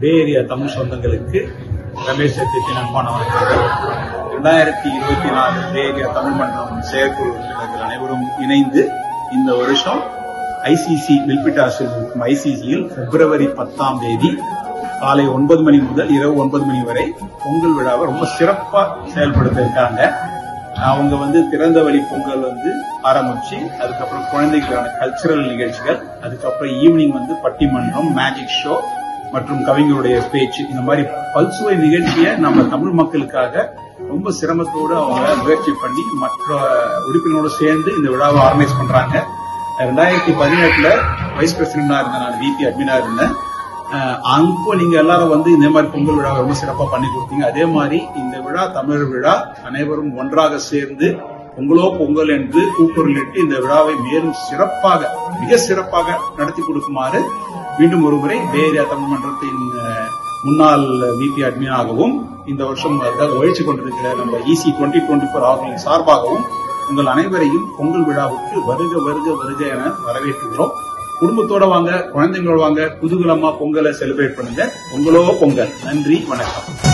பே area Tamil சொந்தங்களுக்கு ரமேஷ் சத்தியத்தின் அன்பான வணக்கங்கள் இரண்டாயிரத்தி இருபத்தி நாலு பே ஏரியா தமிழ் மன்றம் செயற்குழு உறுப்பினர்கள் அனைவரும் இணைந்து இந்த வருஷம் ஐசிசி வில்பிட்டாஸில் இருக்கும் ஐசிசியில் பிப்ரவரி பத்தாம் தேதி காலை ஒன்பது மணி முதல் இரவு ஒன்பது மணி வரை பொங்கல் விழாவை ரொம்ப சிறப்பா செயல்படுத்த இருக்காங்க அவங்க வந்து திறந்த வழி பொங்கல் வந்து ஆரம்பிச்சு அதுக்கப்புறம் குழந்தைகளுக்கான கல்ச்சரல் நிகழ்ச்சிகள் அதுக்கப்புறம் ஈவினிங் வந்து பட்டிமன்றம் மேஜிக் ஷோ மற்றும் கவிஞருடைய பேச்சு இந்த மாதிரி பல்சுவை நிகழ்ச்சியை நம்ம தமிழ் மக்களுக்காக ரொம்ப சிரமத்தோடு அவங்க முயற்சி பண்ணி மற்ற உறுப்பினரோடு சேர்ந்து இந்த விழாவை ஆர்கனைஸ் பண்றாங்க ரெண்டாயிரத்தி பதினெட்டுல வைஸ் பிரசிடண்டா இருந்தேன் நான் விபி அட்மினா இருந்தேன் அஹ் அப்போ நீங்க எல்லாரும் வந்து இந்த மாதிரி பொங்கல் விழா ரொம்ப சிறப்பா பண்ணி கொடுத்தீங்க அதே மாதிரி இந்த விழா தமிழர் விழா அனைவரும் ஒன்றாக சேர்ந்து பொங்கலோ பொங்கல் என்று கூக்குரலிட்டு இந்த விழாவை மேலும் சிறப்பாக மிக சிறப்பாக நடத்தி கொடுக்குமாறு மீண்டும் ஒருமுறை பேரியா தமிழ் மன்றத்தின் அஹ், முன்னாள் விபி அட்மினாகவும் இந்த வருஷம் அதுக்காக உழைச்சு கொண்டிருக்கிற நம்ம இசி டுவெண்ட்டி டுவெண்ட்டி ஃபோர் ஆர்கனிங் சார்பாகவும் உங்கள் அனைவரையும் பொங்கல் விழாவுக்கு வருக வருக வருக என வரவேற்கிறோம் குடும்பத்தோட வாங்க குழந்தைங்களோட வாங்க குதூகலமா பொங்கலை செலிப்ரேட் பண்ணுங்க பொங்கலோ பொங்கல் நன்றி வணக்கம்